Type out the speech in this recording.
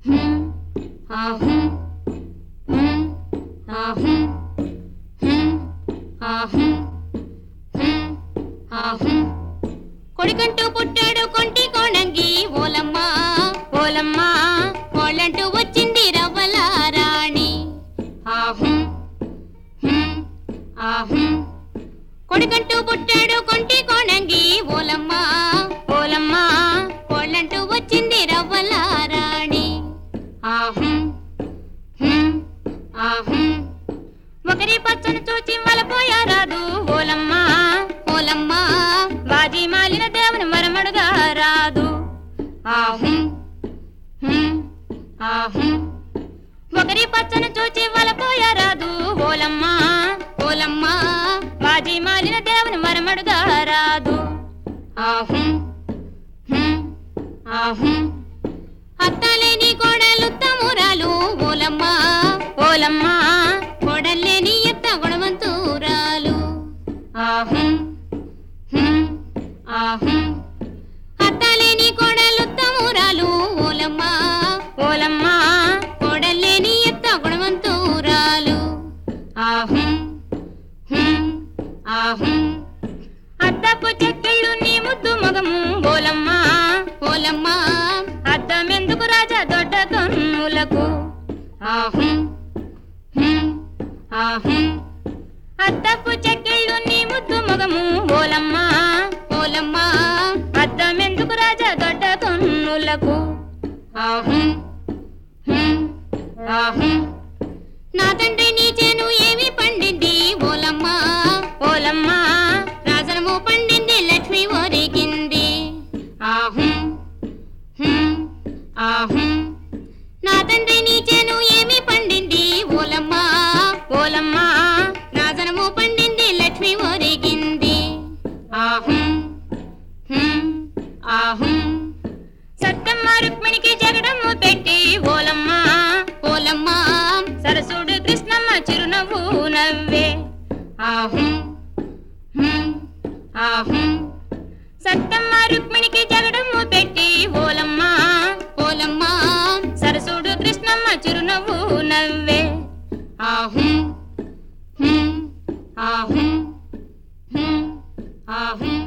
హ్మ్, ఆహుం, హ్మ్, ఆహుం, హ్మ్, ఆహుం, హ్మ్, ఆహుం. కొడుకంటూ పుట్టాడు కొంటి కోణంగి ఓలమ్మ ఓలమ్మ కోళ్ళంటూ వచ్చింది రవ్వల రాణి ఆహుం హ్మ్, ఆహుం. కొడుకంటూ పుట్టాడు కొంటి కోణంగి ఓలమ్మ ఓలమ్మ కోళ్ళంటూ వచ్చింది రవ్వల రాణి ఆహుం హ్మ్, ఆహుం. ఒకరి పచ్చని చూచి మలపోయారాదు ఓలమ్మ ఓలమ్మ బాజీ మాలిన దేవుని మరమడుగా రాదు ఆహుం హ్మ్, ఆహుం. ఒకరి పచ్చని చూచి వలపోయారాదు ఓలమ్మ ఓలమ్మ బాజీ మాలిన దేవుని మరమడుగా రాదు ఆహుం హ్మ్, ఆహుం. అత్తలేని కోడలు తమురాలు ఓలమ్మ ఓలమ్మ కోడల్లేని ఎత్త గుణవంతురాలు ఆహుం హ్మ్, ఆహుం. అత్తలేని కోడలు తమురాలు ఓలమ్మ ఓలమ్మ కోడల్లేని ఎత్త గుణవంతురాలు ఆహుం హ్మ్, ఆహుం. అద్దపు చెక్కిళ్ళు నీ ముద్దు మగము ఓలమ్మ ఓలమ్మ అద్దమెందుకు రాజా దొడ్డ కన్నులకు ఆహుం హ్మ్, ఆహుం. అద్దపు చెక్కిళ్ళు నీ ముద్దు మగము ఓలమ్మ ఓలమ్మ అద్దమెందుకు రాజా దొడ్డ కన్నులకు ఆహుం హ్మ్, ఆహుం. నా తండ్రి నీ చేను ఏమి పండింది ఓలమ్మ ఓలమ్మ రాజనము పండింది లక్ష్మి ఒరిగింది ఆహుం హ్మ్, ఆహుం. నా తండ్రి నీ చేను ఏమి పండింది ఓలమ్మ ఓలమ్మ రాజనము పండింది లక్ష్మి ఒరిగింది ఆహుం హ్మ్, ఆహుం. సత్తమ్మ రుక్మిణికి జగడము పెట్టి ఓలమ్మ ఓలమ్మ సరసుడు కృష్ణమ్మ చిరునవ్వు నవ్వే ఆహుం హ్మ్, ఆహుం. సత్తమ్మ రుక్మిణికి జగడము పెట్టి ఓలమ్మ ఓలమ్మ సరసుడు కృష్ణమ్మ చిరునవ్వు నవ్వే ఆహుం హ్మ్, ఆహుం హ్మ్, ఆహుం